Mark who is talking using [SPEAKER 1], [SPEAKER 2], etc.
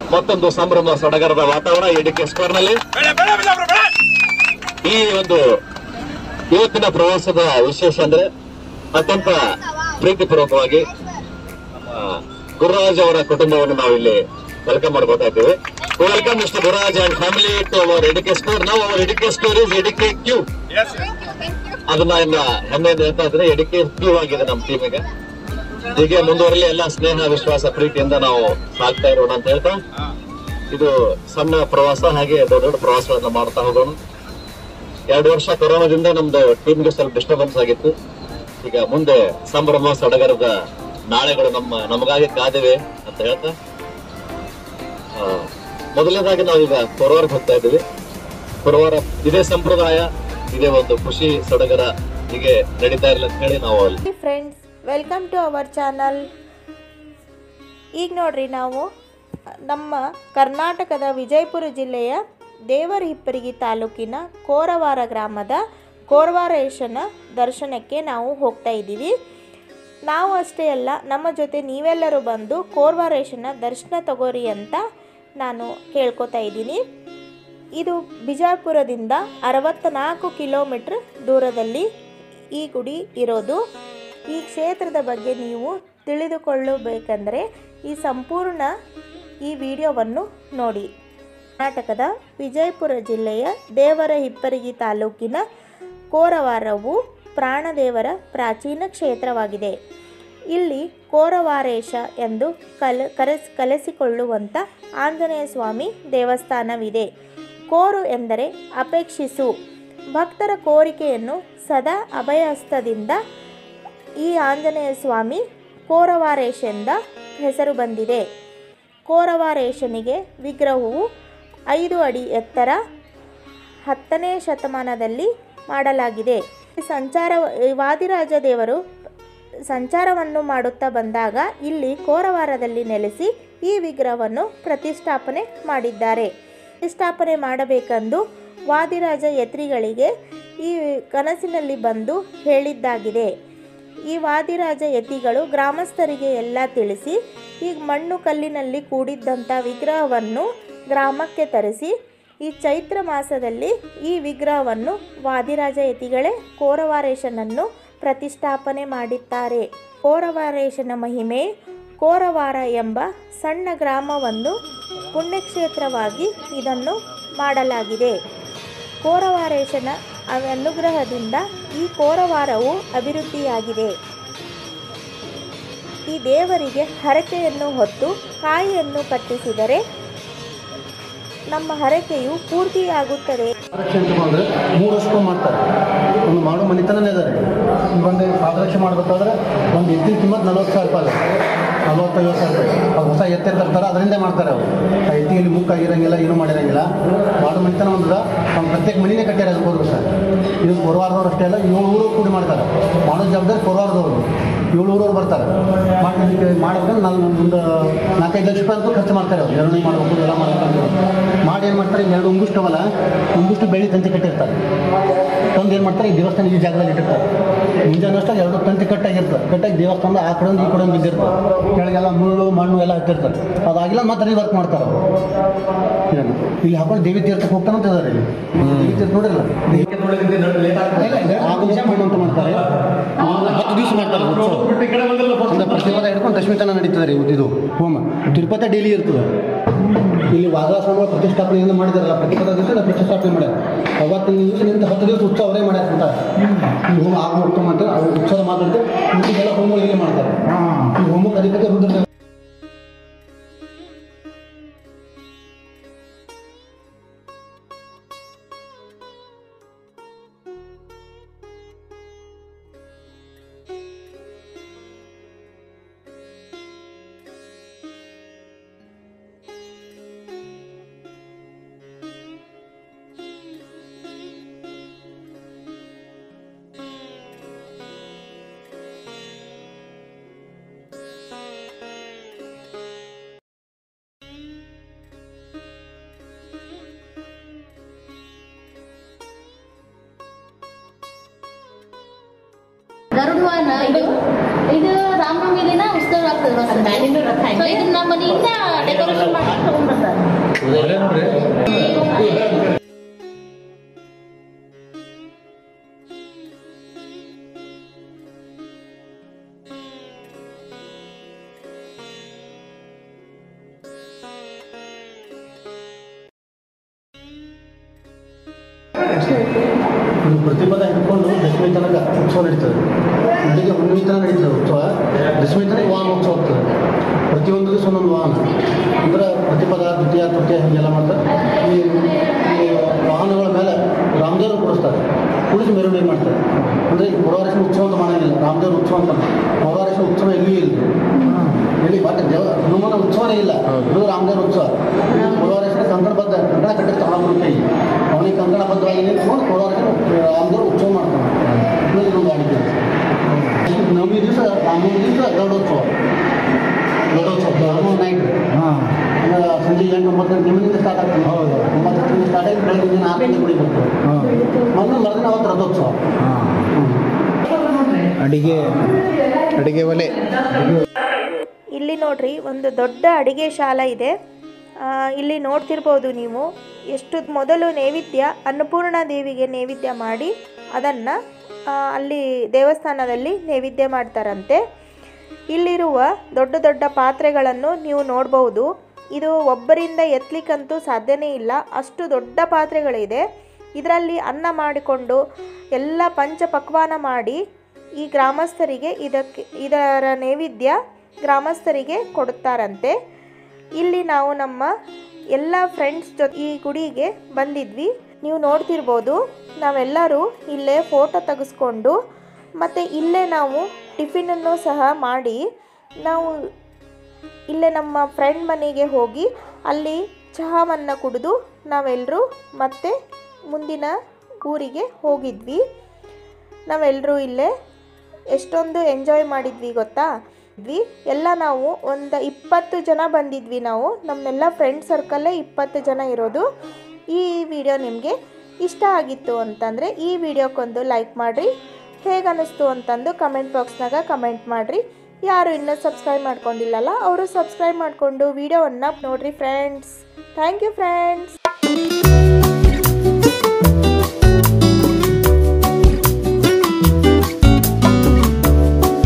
[SPEAKER 1] ಮತ್ತೊಂದು ಸಂಭ್ರಮ ಸಡಗರದ ವಾತಾವರಣ ಎಡಿಕೆ ಸ್ಕ್ವೇರ್ ನಲ್ಲಿ ಈ ಒಂದು ಇವತ್ತಿನ ಪ್ರವಾಸದ ವಿಶೇಷ ಅಂದ್ರೆ ಅತ್ಯಂತ ಪ್ರೀತಿಪೂರ್ವಕವಾಗಿ ನಮ್ಮ ಗುರುರಾಜ್ ಅವರ ಕುಟುಂಬವನ್ನು ನಾವು ಇಲ್ಲಿ ವೆಲ್ಕಮ್ ಮಾಡ್ಕೊತಾ ಇದ್ದೇವೆ welcome mister Gururaj and family to our ADK store ನಾವು our ADK store is ADK Q ಅದನ್ನ ಇನ್ನ ಹೆಮ್ಮೆಯಿಂದ ಹೇಳ್ತಾ ಇದ್ರೆ ಎಡಿಕೆ ಕ್ಯೂ ಆಗಿದೆ ನಮ್ಮ ಟೀಮ್ ಈಗ ಹೀಗೆ ಮುಂದುವರಲಿ ಎಲ್ಲ ಸ್ನೇಹ ವಿಶ್ವಾಸ ಪ್ರೀತಿಯಿಂದ ನಾವು ಸಾಗ್ತಾ ಇರೋಣ ಅಂತ ಹೇಳ್ತಾ ಇದು ಸಣ್ಣ ಪ್ರವಾಸ ಹಾಗೆ ದೊಡ್ಡ ದೊಡ್ಡ ಪ್ರವಾಸಗಳನ್ನ ಮಾಡ್ತಾ ಹೋಗೋಣ ಎರಡು ವರ್ಷ ಕೊರೋನಾದಿಂದ ನಮ್ದು ಟೀಮ್ಗೆ ಸ್ವಲ್ಪ ಡಿಸ್ಟರ್ಬೆನ್ಸ್ ಆಗಿತ್ತು ಈಗ ಮುಂದೆ ಸಂಭ್ರಮ ಸಡಗರದ ನಾಳೆಗಳು ನಮ್ಮ ನಮಗಾಗಿ ಕಾದಿವೆ ಅಂತ ಹೇಳ್ತಾ ಆ, ಮೊದಲನೇದಾಗಿ ನಾವೀಗ ಕೊರವಾರಕ್ಕೆ ಹೋಗ್ತಾ ಇದ್ದೀವಿ ಕೊರವಾರ ಇದೇ ಸಂಪ್ರದಾಯ ಇದೇ ಒಂದು ಖುಷಿ ಸಡಗರ ಹೀಗೆ ನಡೀತಾ ಇರಲಿ ಅಂತ ಹೇಳಿ ನಾವು ಅಲ್ಲಿ
[SPEAKER 2] friends welcome to our channel ಈಗ ನೋಡ್ರಿ ನಾವು ನಮ್ಮ ಕರ್ನಾಟಕದ ವಿಜಯಪುರ ಜಿಲ್ಲೆಯ ದೇವರಹಿಪ್ಪರಿಗಿ ತಾಲೂಕಿನ ಕೋರವಾರ ಗ್ರಾಮದ ಕೋರವಾರೇಶನ ದರ್ಶನಕ್ಕೆ ನಾವು ಹೋಗ್ತಾ ಇದ್ದೀವಿ ನಾವು ಅಷ್ಟೇ ಅಲ್ಲ ನಮ್ಮ ಜೊತೆ ನೀವೆಲ್ಲರೂ ಬಂದು ಕೋರ್ವಾರೇಶನ ದರ್ಶನ ತಗೋರಿ ಅಂತ ನಾನು ಕೇಳ್ಕೊತಾ ಇದ್ದೀನಿ ಇದು ಬಿಜಾಪುರದಿಂದ ಅರವತ್ತ್ನಾಲ್ಕು ಕಿಲೋಮೀಟ್ರ್ ದೂರದಲ್ಲಿ ಈ ಗುಡಿ ಇರೋದು ಈ ಕ್ಷೇತ್ರದ ಬಗ್ಗೆ ನೀವು ತಿಳಿದುಕೊಳ್ಳಬೇಕೆಂದರೆ ಈ ಸಂಪೂರ್ಣ ಈ ವಿಡಿಯೋವನ್ನು ನೋಡಿ ಕರ್ನಾಟಕದ ವಿಜಯಪುರ ಜಿಲ್ಲೆಯ ದೇವರ ಹಿಪ್ಪರಿಗಿ ತಾಲೂಕಿನ ಕೋರವಾರವು ಪ್ರಾಣದೇವರ ಪ್ರಾಚೀನ ಕ್ಷೇತ್ರವಾಗಿದೆ ಇಲ್ಲಿ ಕೋರವಾರೇಶ ಎಂದು ಕಲ ಕರೆಸ್ ಕಲಿಸಿಕೊಳ್ಳುವಂಥ ಆಂಜನೇಯ ಸ್ವಾಮಿ ದೇವಸ್ಥಾನವಿದೆ ಕೋರು ಎಂದರೆ ಅಪೇಕ್ಷಿಸು ಭಕ್ತರ ಕೋರಿಕೆಯನ್ನು ಸದಾ ಅಭಯಹಸ್ತದಿಂದ ಈ ಆಂಜನೇಯ ಸ್ವಾಮಿ ಕೋರವಾರೇಶ ಎಂದ ಹೆಸರು ಬಂದಿದೆ ಕೋರವಾರೇಶನಿಗೆ ವಿಗ್ರಹವು ಐದು ಅಡಿ ಎತ್ತರ ಹತ್ತನೇ ಶತಮಾನದಲ್ಲಿ ಮಾಡಲಾಗಿದೆ ಈ ಸಂಚಾರ ವಾದಿರಾಜ ದೇವರು ಸಂಚಾರವನ್ನು ಮಾಡುತ್ತಾ ಬಂದಾಗ ಇಲ್ಲಿ ಕೋರವಾರದಲ್ಲಿ ನೆಲೆಸಿ ಈ ವಿಗ್ರಹವನ್ನು ಪ್ರತಿಷ್ಠಾಪನೆ ಮಾಡಿದ್ದಾರೆ ಪ್ರತಿಷ್ಠಾಪನೆ ಮಾಡಬೇಕೆಂದು ವಾದಿರಾಜ ಯತ್ರಿಗಳಿಗೆ ಈ ಕನಸಿನಲ್ಲಿ ಬಂದು ಹೇಳಿದ್ದಾಗಿದೆ ಈ ವಾದಿರಾಜ ಯತಿಗಳು ಗ್ರಾಮಸ್ಥರಿಗೆ ಎಲ್ಲ ತಿಳಿಸಿ ಈ ಮಣ್ಣು ಕಲ್ಲಿನಲ್ಲಿ ಕೂಡಿದ್ದಂಥ ವಿಗ್ರಹವನ್ನು ಗ್ರಾಮಕ್ಕೆ ತರಿಸಿ ಈ ಚೈತ್ರ ಮಾಸದಲ್ಲಿ ಈ ವಿಗ್ರಹವನ್ನು ವಾದಿರಾಜ ಯತಿಗಳೇ ಕೋರವಾರೇಶನನ್ನು ಪ್ರತಿಷ್ಠಾಪನೆ ಮಾಡಿದ್ದಾರೆ ಕೋರವಾರೇಶನ ಮಹಿಮೆ ಕೋರವಾರ ಎಂಬ ಸಣ್ಣ ಗ್ರಾಮವನ್ನು ಪುಣ್ಯಕ್ಷೇತ್ರವಾಗಿ ಇದನ್ನು ಮಾಡಲಾಗಿದೆ ಕೋರವಾರೇಶನ ಅನುಗ್ರಹದಿಂದ ಈ ಕೋರವಾರವು ಅಭಿವೃದ್ಧಿಯಾಗಿದೆ ಈ ದೇವರಿಗೆ ಹರಕೆಯನ್ನು ಹೊತ್ತು ಕಾಯಿಯನ್ನು ಕಟ್ಟಿಸಿದರೆ ನಮ್ಮ ಹರಕೆಯು ಪೂರ್ತಿಯಾಗುತ್ತದೆ
[SPEAKER 3] ಪಾದರಕ್ಷೆ ಅಂತ ಬಂದರೆ ಮೂರು ವರ್ಷಕ್ಕೂ ಮಾಡ್ತಾರೆ ಒಂದು ಮಾಡೋ ಮನೆತನನೇ ಇದ್ದಾರೆ ಈಗ ಒಂದು ಪಾದರಕ್ಷೆ ಮಾಡಬೇಕಾದ್ರೆ ಒಂದು ಎತ್ತಿನ ಕಿಮ್ಮತ್ತು ನಲ್ವತ್ತು ಸಾವಿರ ರೂಪಾಯಿ ಇದೆ ನಲ್ವತ್ತೈವತ್ತು ಸಾವಿರ ರೂಪಾಯಿ ಅವ್ರು ಹೊಸ ಎತ್ತಿರ ತರ್ತಾರೆ ಅದರಿಂದ ಮಾಡ್ತಾರೆ ಅವರು ಆ ಎತ್ತಿಯಲ್ಲಿ ಮುಕ್ಕ ಆಗಿರಂಗಿಲ್ಲ ಏನೂ ಮಾಡಿರಂಗಿಲ್ಲ ಮಾಡೋ ಮನೆತನ ಒಂದು ಅವ್ನು ಪ್ರತ್ಯೇಕ ಮನೆಯೇ ಕಟ್ಟಾರೆ ಅದು ಮೂರು ವರ್ಷ ಇದು ಕೊರವಾರದವ್ರು ಅಷ್ಟೇ ಅಲ್ಲ ಏಳು ಊರು ಕೂಡಿ ಮಾಡ್ತಾರೆ ಮಾಡೋ ಜವಾಬ್ದಾರಿ ಕೊರವಾರದವರು ಏಳು ಊರವ್ರು ಬರ್ತಾರೆ ಮಾಡಿ ಇದಕ್ಕೆ ಮಾಡ್ಬೇಕಂದ್ರೆ ನಾನು ಒಂದು ನಾಲ್ಕೈದು ಲಕ್ಷ ರೂಪಾಯಿ ಅಂತೂ ಖರ್ಚು ಮಾಡ್ತಾರೆ ಅವ್ರು ಎರಡನೇ ಮಾಡ್ಬೇಕು ಎಲ್ಲ ಮಾಡ್ಬೇಕು ಮಾಡಿ ಏನು ಮಾಡ್ತಾರೆ ಈಗ ಎರಡು ಉಂಗುಷ್ಟವಲ್ಲ ಉಂಗುಷ್ಟು ಬೆಳ್ಳಿ ತಂತಿ ಕಟ್ಟಿರ್ತಾರೆ ತಂದು ಏನು ಮಾಡ್ತಾರೆ ಈ ದೇವಸ್ಥಾನ ಈ ಜಾಗದಲ್ಲಿ ಇಟ್ಟಿರ್ತಾರೆ ಮುಂಜಾನೆ ಅಷ್ಟಾಗಿ ಎರಡು ತಂತಿ ಕಟ್ಟಾಗಿರ್ತದೆ ಕಟ್ಟಾಗಿ ದೇವಸ್ಥಾನದ ಆ ಕಡೆ ಒಂದು ಈ ಕಡೆ ಒಂದು ಬಿದ್ದಿರ್ತದೆ ಕೆಳಗೆಲ್ಲ ಮುಳ್ಳು ಮಣ್ಣು ಎಲ್ಲ ಹತ್ತಿರ್ತದೆ ಅದಾಗಿಲ್ಲ ಮತ್ತೆ ರೀವರ್ಕ್ ಮಾಡ್ತಾರೆ ಅವರು ಇದನ್ನು ಇಲ್ಲಿ ಹಾಕೊಂಡು ದೇವಿ ತೀರ್ಥಕ್ಕೆ ಹೋಗ್ತಾನಂತ ಇದ್ದಾರೆ ಇಲ್ಲಿ ದೇವಿ ತೀರ್ಥ ನೋಡಿರಲ್ಲ ಆಗಮ ಹೋಮ ಅಂತ ಮಾಡ್ತಾರೆ ಹತ್ತು ದಿವಸ ಮಾಡ್ತಾರೆ ಉತ್ಸವ ಅಂದ್ರೆ ಪ್ರತಿಪದ ಹಿಡ್ಕೊಂಡು ದಶಮಿ ತನಕ ನಡೀತದೆ ರೀ ಇದು ಹೋಮ ತಿರುಪತಿ ಡೈಲಿ ಇರ್ತದೆ ಇಲ್ಲಿ ವಾದರಾಶ್ರಮ ಪ್ರತಿಷ್ಠಾಪನೆಯಿಂದ ಮಾಡಿದಾರಲ್ಲ ಪ್ರತಿಪದ ದಿವಸ ಪ್ರತಿಷ್ಠಾಪನೆ ಮಾಡ್ಯಾರ ಅವತ್ತಿನ ದಿವಸ ನಿಂತ ಹತ್ತು ದಿವಸ ಉತ್ಸವ ಅವರೇ ಮಾಡ್ಯಾರ ಅಂತ ಈ ಹೋಮ ಆಗಮ ಉತ್ತಮ ಅಂತ ಅವ್ರು ಉತ್ಸವ ಮಾಡಿದ್ರೆ ಉಳಿದೆಲ್ಲ ಹೋಮಗಳು ಇಲ್ಲೇ ಮಾಡ್ತಾರೆ ಈ ಹೋಮಕ್ಕೆ ಅಧಿಕತೆ ರುದ್ರ
[SPEAKER 4] ಗರುಡವಾನ ಇದು ಇದು ರಾಮನವಮಿ ದಿನ ಉತ್ಸವ ಆಗ್ತದೆ ಸೊ ಇದನ್ನ ನಮ್ಮ ಮನೆಯಿಂದ ಡೆಕೋರೇಷನ್ ಮಾಡಿ ತಗೊಂಡ್ಬರ್ತಾರೆ
[SPEAKER 3] ಇದು ಪ್ರತಿಪದ ಹಿಡ್ಕೊಂಡು ದಶಮಿ ತನಕ ಉತ್ಸವ ನಡೀತದೆ ಬೆಳಿಗ್ಗೆ ಹುಣ್ಣಿಮೆ ತನಕ ನಡೀತದೆ ಉತ್ಸವ ದಶಮಿ ತನಕ ವಾಹನ ಉತ್ಸವ ಹೋಗ್ತದೆ ಪ್ರತಿಯೊಂದು ದಿವಸ ಒಂದೊಂದು ವಾಹನ ಅಂದ್ರೆ ಪ್ರತಿಪದ ದ್ವಿತೀಯ ತೃತೀಯ ಹೀಗೆಲ್ಲ ಮಾಡ್ತಾರೆ ಈ ಈ ವಾಹನಗಳ ಮೇಲೆ ರಾಮದೇವರು ಕೂಡಿಸ್ತಾರೆ ಕೂಡಿಸಿ ಮೆರವಣಿಗೆ ಮಾಡ್ತಾರೆ ಅಂದರೆ ಈಗ ಪುರವಾರೇಶ್ವರ ಉತ್ಸವ ಅಂತ ಮಾಡೋಂಗಿಲ್ಲ ರಾಮದೇವ್ರ ಉತ್ಸವ ಅಂತ ಪುರವಾರೇಶ್ವರ ಉತ್ಸವ ಎಲ್ಲಿಯೂ ಇಲ್ಲ ಇಲ್ಲಿ ಬಟ್ ದೇವ ಹನುಮಾನ ಉತ್ಸವನೇ ಇಲ್ಲ ಇದು ರಾಮದೇವ್ರ ಉತ್ಸವ ಪುರವಾರೇಶ್ವರ ಕಂಕಣಬದ್ಧ ಕಂಕಣ ಕಟ್ಟಿರ್ತಾನೆ ಅವನ ಕೈ ಅವನಿಗೆ ಕಂಕಣಬದ್ಧವಾಗಿ ನಿಂತ್ಕೊಂಡು ಪುರವಾರೇಶ್ವರ ರಾಮದೇವ್ರ ಉತ್ಸವ ಮಾಡ್ತಾನೆ ಇದು ಇನ್ನೊಂದು ವಾಡಿಕೆ ನವಮಿ ದಿವಸ ರಾಮನ ದಿವಸ ಗರುಡೋತ್ಸವ ಗರುಡೋತ್ಸವ ರಾಮ ನೈಟ್
[SPEAKER 5] ಹಾಂ
[SPEAKER 3] ಸಂಜೆ ಎಂಟು ಒಂಬತ್ತು ಗಂಟೆ ನಿಮ್ಮಿಂದ ಸ್ಟಾರ್ಟ್ ಆಗ್ತದೆ
[SPEAKER 5] ಹೌದು.
[SPEAKER 3] ಒಂಬತ್ತು ಗಂಟೆ ಸ್ಟಾರ್ಟ್ ಆಗಿ ಬೆಳಗ್ಗೆ ದಿನ ಆರು ಗಂಟೆ ಗುಡಿ ಬರ್ತದೆ
[SPEAKER 5] ಹಾಂ
[SPEAKER 3] ಮೊನ್ನೆ ಮರುದಿನ ಅವತ್ತು ರಥೋತ್ಸವ
[SPEAKER 5] ಹಾಂ ಅಡಿಗೆ ಅಡಿಗೆ ಒಲೆ
[SPEAKER 2] ಇಲ್ಲಿ ನೋಡ್ರಿ ಒಂದು ದೊಡ್ಡ ಅಡಿಗೆ ಶಾಲೆ ಇದೆ ಆ, ಇಲ್ಲಿ ನೋಡ್ತಿರ್ಬೋದು ನೀವು ಎಷ್ಟು ಮೊದಲು ನೈವೇದ್ಯ ಅನ್ನಪೂರ್ಣ ದೇವಿಗೆ ನೈವೇದ್ಯ ಮಾಡಿ ಅದನ್ನು ಅಲ್ಲಿ ದೇವಸ್ಥಾನದಲ್ಲಿ ನೈವೇದ್ಯ ಮಾಡ್ತಾರಂತೆ ಇಲ್ಲಿರುವ ದೊಡ್ಡ ದೊಡ್ಡ ಪಾತ್ರೆಗಳನ್ನು ನೀವು ನೋಡ್ಬೋದು ಇದು ಒಬ್ಬರಿಂದ ಎತ್ತಲಿಕ್ಕಂತೂ ಸಾಧ್ಯನೇ ಇಲ್ಲ ಅಷ್ಟು ದೊಡ್ಡ ಪಾತ್ರೆಗಳಿದೆ ಇದರಲ್ಲಿ ಅನ್ನ ಮಾಡಿಕೊಂಡು ಎಲ್ಲ ಪಂಚ ಪಕ್ವಾನ ಮಾಡಿ ಈ ಗ್ರಾಮಸ್ಥರಿಗೆ ಇದಕ್ಕೆ ಇದರ ನೈವೇದ್ಯ ಗ್ರಾಮಸ್ಥರಿಗೆ ಕೊಡುತ್ತಾರಂತೆ ಇಲ್ಲಿ ನಾವು ನಮ್ಮ ಎಲ್ಲ ಫ್ರೆಂಡ್ಸ್ ಜೊತೆ ಈ ಗುಡಿಗೆ ಬಂದಿದ್ವಿ ನೀವು ನೋಡ್ತಿರ್ಬೋದು ನಾವೆಲ್ಲರೂ ಇಲ್ಲೇ ಫೋಟೋ ತೆಗೆಸ್ಕೊಂಡು ಮತ್ತು ಇಲ್ಲೇ ನಾವು ಟಿಫಿನನ್ನು ಸಹ ಮಾಡಿ ನಾವು ಇಲ್ಲೇ ನಮ್ಮ ಫ್ರೆಂಡ್ ಮನೆಗೆ ಹೋಗಿ ಅಲ್ಲಿ ಚಹಾವನ್ನು ಕುಡಿದು ನಾವೆಲ್ಲರೂ ಮತ್ತೆ ಮುಂದಿನ ಊರಿಗೆ ಹೋಗಿದ್ವಿ ನಾವೆಲ್ಲರೂ ಇಲ್ಲೇ ಎಷ್ಟೊಂದು ಎಂಜಾಯ್ ಮಾಡಿದ್ವಿ ಗೊತ್ತಾ ಇದ್ವಿ ಎಲ್ಲ ನಾವು ಒಂದು ಇಪ್ಪತ್ತು ಜನ ಬಂದಿದ್ವಿ ನಾವು ನಮ್ಮೆಲ್ಲ ಫ್ರೆಂಡ್ ಸರ್ಕಲ್ಲೇ ಇಪ್ಪತ್ತು ಜನ ಇರೋದು ಈ ವಿಡಿಯೋ ನಿಮಗೆ ಇಷ್ಟ ಆಗಿತ್ತು ಅಂತಂದರೆ ಈ ವಿಡಿಯೋಕ್ಕೊಂದು ಲೈಕ್ ಮಾಡಿರಿ ಹೇಗೆ ಅನ್ನಿಸ್ತು ಅಂತಂದು ಕಮೆಂಟ್ ಬಾಕ್ಸ್ನಾಗ ಕಮೆಂಟ್ ಮಾಡಿರಿ ಯಾರು ಇನ್ನೂ ಸಬ್ಸ್ಕ್ರೈಬ್ ಮಾಡ್ಕೊಂಡಿಲ್ಲಲ್ಲ ಅವರು ಸಬ್ಸ್ಕ್ರೈಬ್ ಮಾಡಿಕೊಂಡು ವಿಡಿಯೋವನ್ನು ನೋಡಿರಿ ಫ್ರೆಂಡ್ಸ್ ಥ್ಯಾಂಕ್ ಯು ಫ್ರೆಂಡ್ಸ್